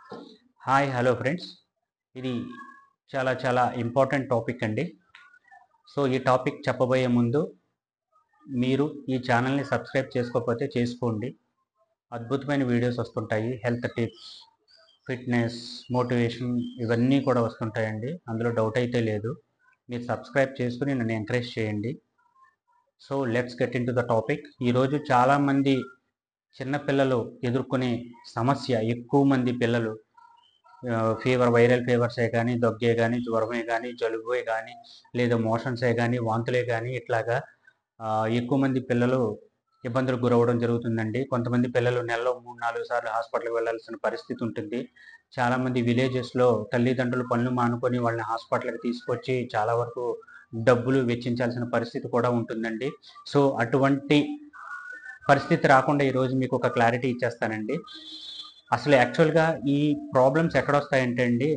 hi hello friends ఇది చాలా చాలా ఇంపార్టెంట్ టాపిక్ అండి సో ఈ టాపిక్ చెప్పబోయే ముందు మీరు ఈ ఛానల్ని సబ్స్క్రైబ్ చేసుకోకపోతే చేసుకోండి అద్భుతమైన వీడియోస్ వస్తుంటాయి హెల్త్ టిప్స్ ఫిట్నెస్ మోటివేషన్ ఇవన్నీ కూడా వస్తుంటాయండి అందులో డౌట్ అయితే లేదు మీరు సబ్స్క్రైబ్ చేసుకుని నన్ను ఎంకరేజ్ చేయండి so let's get into the topic ఈరోజు చాలామంది చిన్నపిల్లలు ఎదుర్కొనే సమస్య ఎక్కువ మంది పిల్లలు ఫీవర్ వైరల్ ఫీవర్సే కానీ దగ్గే కానీ జ్వరమే కానీ జలుబే కానీ లేదా మోషన్సే కానీ వాంతులే కానీ ఇట్లాగా ఆ, ఎక్కువ మంది పిల్లలు ఇబ్బందులకు గురవడం జరుగుతుందండి కొంతమంది పిల్లలు నెలలో మూడు నాలుగు సార్లు హాస్పిటల్కి వెళ్ళాల్సిన పరిస్థితి ఉంటుంది చాలామంది విలేజెస్లో తల్లిదండ్రులు పనులు మానుకొని వాళ్ళని హాస్పిటల్కి తీసుకొచ్చి చాలా వరకు డబ్బులు వెచ్చించాల్సిన పరిస్థితి కూడా ఉంటుందండి సో అటువంటి పరిస్థితి రాకుండా ఈరోజు మీకు ఒక క్లారిటీ ఇచ్చేస్తానండి అసలు యాక్చువల్గా ఈ ప్రాబ్లమ్స్ ఎక్కడొస్తాయంటే అండి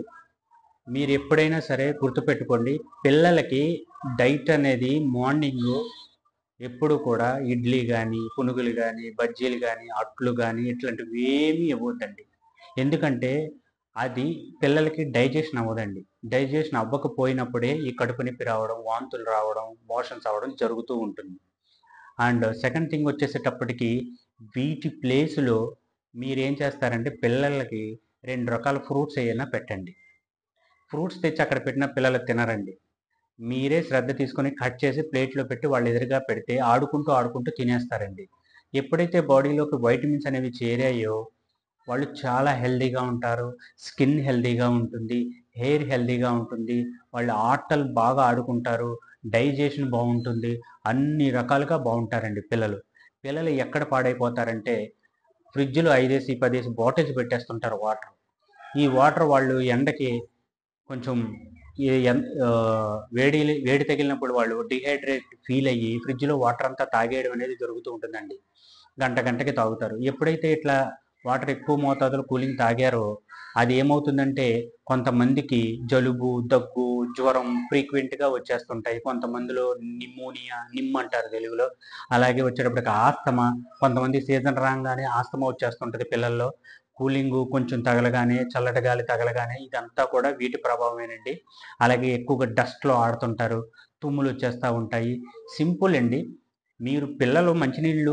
మీరు ఎప్పుడైనా సరే గుర్తుపెట్టుకోండి పిల్లలకి డైట్ అనేది మార్నింగ్ ఎప్పుడు కూడా ఇడ్లీ కానీ పునుగులు కానీ బజ్జీలు కానీ అట్లు కానీ ఇట్లాంటివి ఏమీ ఇవ్వద్దండి ఎందుకంటే అది పిల్లలకి డైజెషన్ అవ్వదండి డైజెషన్ అవ్వకపోయినప్పుడే ఈ కడుపు నొప్పి రావడం వాంతులు రావడం మోషన్స్ అవ్వడం జరుగుతూ ఉంటుంది అండ్ సెకండ్ థింగ్ వచ్చేసేటప్పటికి వీటి ప్లేస్లో మీరేం చేస్తారంటే పిల్లలకి రెండు రకాల ఫ్రూట్స్ ఏమైనా పెట్టండి ఫ్రూట్స్ తెచ్చి అక్కడ పెట్టిన పిల్లలు తినరండి మీరే శ్రద్ధ తీసుకొని కట్ చేసి ప్లేట్లో పెట్టి వాళ్ళు ఎదురుగా పెడితే ఆడుకుంటూ ఆడుకుంటూ తినేస్తారండి ఎప్పుడైతే బాడీలోకి వైటమిన్స్ అనేవి చేరాయో వాళ్ళు చాలా హెల్దీగా ఉంటారు స్కిన్ హెల్దీగా ఉంటుంది హెయిర్ హెల్దీగా ఉంటుంది వాళ్ళ ఆటలు బాగా ఆడుకుంటారు డైజెషన్ బాగుంటుంది అన్ని రకాలుగా బాగుంటారండి పిల్లలు పిల్లలు ఎక్కడ పాడైపోతారంటే ఫ్రిడ్జ్లో ఐదేసి పదేసి బాటిల్స్ పెట్టేస్తుంటారు వాటర్ ఈ వాటర్ వాళ్ళు ఎండకి కొంచెం ఈ ఎన్- ఆ, వేడి వేడి తగిలినప్పుడు వాళ్ళు డిహైడ్రేట్ ఫీల్ అయ్యి ఫ్రిడ్జ్లో వాటర్ అంతా తాగేయడం అనేది జరుగుతూ ఉంటుందండి గంట గంటకి తాగుతారు ఎప్పుడైతే ఇట్లా వాటర్ ఎక్కువ మోతాదులో కూలింగ్ తాగారో అది ఏమవుతుందంటే కొంతమందికి జలుబు దగ్గు జ్వరం ఫ్రీక్వెంట్గా వచ్చేస్తుంటాయి కొంతమందిలో నిమోనియా నిమ్ అంటారు తెలుగులో అలాగే వచ్చేటప్పటికి ఆస్తమా కొంతమంది సీజన్ రాగానే ఆస్తమా వచ్చేస్తుంటుంది పిల్లల్లో కూలింగ్ కొంచెం తగలగానే చల్లటి గాలి తగలగానే ఇదంతా కూడా వీటి ప్రభావమేనండి అలాగే ఎక్కువగా డస్ట్లో ఆడుతుంటారు తుమ్ములు వచ్చేస్తూ ఉంటాయి సింపుల్ అండి మీరు పిల్లలు మంచినీళ్ళు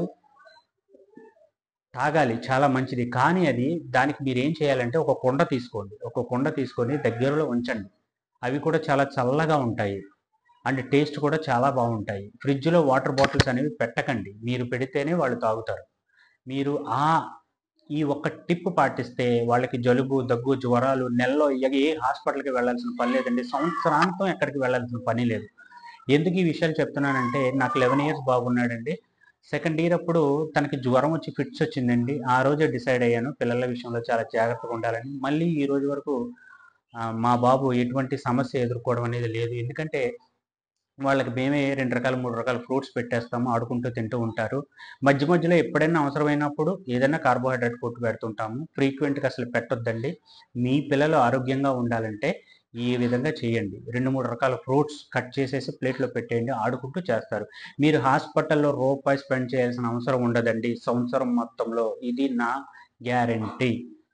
తాగాలి చాలా మంచిది కానీ అది దానికి మీరు ఏం చేయాలంటే ఒక కుండ తీసుకోండి ఒక కుండ తీసుకొని దగ్గరలో ఉంచండి అవి కూడా చాలా చల్లగా ఉంటాయి అండ్ టేస్ట్ కూడా చాలా బాగుంటాయి ఫ్రిడ్జ్లో వాటర్ బాటిల్స్ అనేవి పెట్టకండి మీరు పెడితేనే వాళ్ళు తాగుతారు మీరు ఆ ఈ ఒక్క టిప్ పాటిస్తే వాళ్ళకి జలుబు దగ్గు జ్వరాలు నెలలో ఇక ఏ హాస్పిటల్కి వెళ్ళాల్సిన పని లేదండి సంవత్సరాంతం ఎక్కడికి వెళ్ళాల్సిన పని లేదు ఎందుకు ఈ విషయాలు చెప్తున్నానంటే నాకు లెవెన్ ఇయర్స్ బాగున్నాడండి సెకండ్ ఇయర్ అప్పుడు తనకి జ్వరం వచ్చి ఫిట్స్ వచ్చిందండి ఆ రోజే డిసైడ్ అయ్యాను పిల్లల విషయంలో చాలా జాగ్రత్తగా ఉండాలని మళ్ళీ ఈ రోజు వరకు ఆ, మా బాబు ఎటువంటి సమస్య ఎదుర్కోవడం అనేది లేదు ఎందుకంటే వాళ్ళకి మేమే రెండు రకాల మూడు రకాల ఫ్రూట్స్ పెట్టేస్తాము ఆడుకుంటూ తింటూ ఉంటారు మధ్య మధ్యలో ఎప్పుడైనా అవసరమైనప్పుడు ఏదైనా కార్బోహైడ్రేట్ ఫుడ్ పెడుతుంటాము ఫ్రీక్వెంట్గా అసలు పెట్టొద్దండి మీ పిల్లలు ఆరోగ్యంగా ఉండాలంటే ఈ విధంగా చేయండి రెండు మూడు రకాల ఫ్రూట్స్ కట్ చేసేసి ప్లేట్లో పెట్టేయండి ఆడుకుంటూ చేస్తారు మీరు హాస్పిటల్లో రూపాయి స్పెండ్ చేయాల్సిన అవసరం ఉండదండి సంవత్సరం మొత్తంలో ఇది నా గ్యారంటీ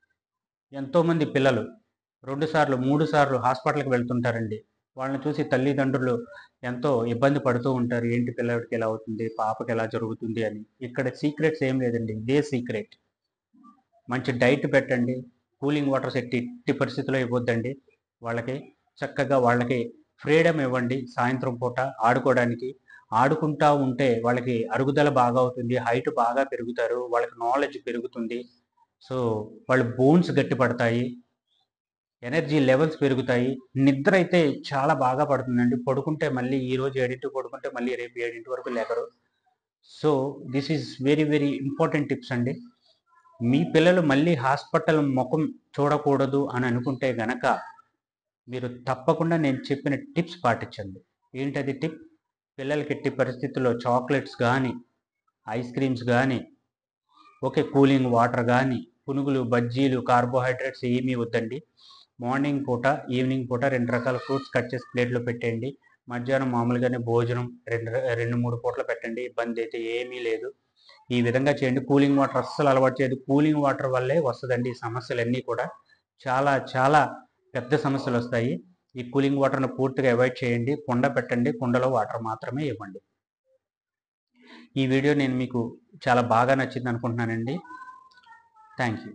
ఎంతోమంది పిల్లలు రెండు సార్లు మూడు సార్లు హాస్పిటల్కి వెళ్తుంటారండి వాళ్ళని చూసి తల్లిదండ్రులు ఎంతో ఇబ్బంది పడుతూ ఉంటారు ఏంటి పిల్లడికి ఎలా అవుతుంది పాపకి ఎలా జరుగుతుంది అని ఇక్కడ సీక్రెట్స్ ఏం లేదండి ఇదే సీక్రెట్ మంచి డైట్ పెట్టండి కూలింగ్ వాటర్స్ ఎట్టి ఎట్టి పరిస్థితుల్లో ఇవ్వద్దండి వాళ్ళకి చక్కగా వాళ్ళకి ఫ్రీడమ్ ఇవ్వండి సాయంత్రం పూట ఆడుకోవడానికి ఆడుకుంటా ఉంటే వాళ్ళకి అరుగుదల బాగా అవుతుంది హైట్ బాగా పెరుగుతారు వాళ్ళకి నాలెడ్జ్ పెరుగుతుంది సో వాళ్ళ బోన్స్ గట్టిపడతాయి ఎనర్జీ లెవెల్స్ పెరుగుతాయి నిద్ర అయితే చాలా బాగా పడుతుందండి పడుకుంటే మళ్ళీ ఈ రోజు ఏడింటి పడుకుంటే మళ్ళీ రేపు ఏడింటి వరకు లేకరు so this is very very important tips అండి మీ పిల్లలు మళ్ళీ హాస్పిటల్ ముఖం చూడకూడదు అని అనుకుంటే గనక మీరు తప్పకుండా నేను చెప్పిన టిప్స్ పాటించండి ఏంటది టిప్ పిల్లలకి ఎట్టి పరిస్థితుల్లో చాక్లెట్స్ కానీ ఐస్ క్రీమ్స్ కానీ ఓకే కూలింగ్ వాటర్ కానీ పునుగులు బజ్జీలు కార్బోహైడ్రేట్స్ ఏమీ వద్దండి మార్నింగ్ పూట ఈవినింగ్ పూట రెండు రకాల ఫ్రూట్స్ కట్ చేసి ప్లేట్లో పెట్టేయండి మధ్యాహ్నం మామూలుగానే భోజనం రెండు రెండు మూడు పూటలు పెట్టండి ఇబ్బంది అయితే ఏమీ లేదు ఈ విధంగా చేయండి కూలింగ్ వాటర్ అస్సలు అలవాటు చేయదు కూలింగ్ వాటర్ వల్లే వస్తుందండి ఈ సమస్యలన్నీ కూడా చాలా చాలా పెద్ద సమస్యలు వస్తాయి ఈ కూలింగ్ వాటర్ను పూర్తిగా అవాయిడ్ చేయండి కుండ పెట్టండి కుండలో వాటర్ మాత్రమే ఇవ్వండి ఈ వీడియో నేను మీకు చాలా బాగా నచ్చింది అనుకుంటున్నానండి థ్యాంక్ యూ